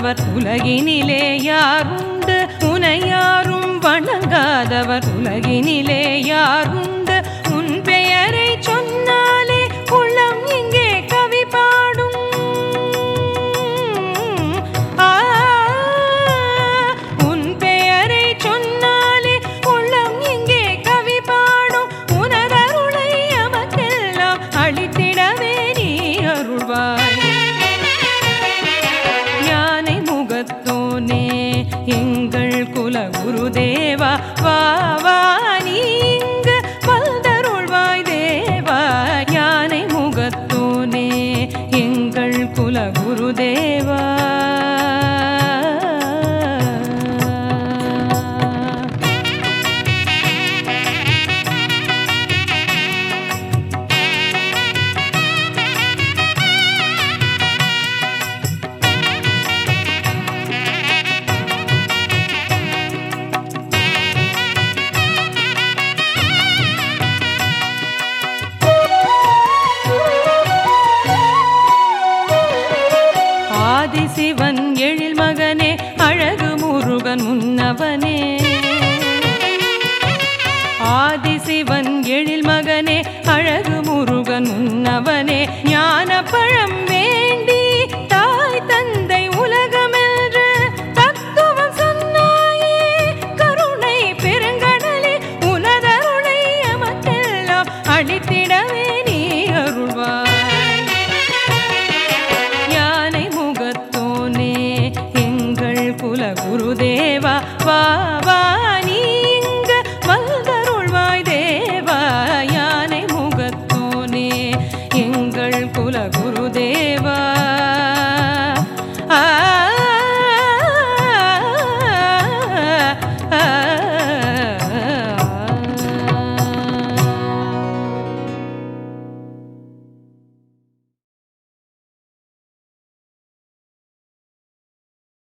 வணங்காதவர் உலகினிலே யாருண்டு உனை யாரும் வணங்காதவர் உலகினிலே யாருண்டு உன் பெயரை சொன்னாலே உள்ளம் இங்கே கவி பாடும் ஆ, உன் பெயரை சொன்னாலே உள்ளம் இங்கே கவி பாடும் உனதருளை எமக்கெல்லாம் அளித்திடவே நீ அருள்வாய் யானை முகத்தோனே எங்கள் குல குருதேவா வா வா நீ இங்கு வந்தருள்வாய் தேவா யானை முகத்தோனே எங்கள் குல குருதேவா ஆதிசிவன் எழில் மகனே அழகு முருகன் முன்னவனே ஆதிசிவன் எழில் மகனே அழகு முருகன் முன்னவனே ஞான பழம்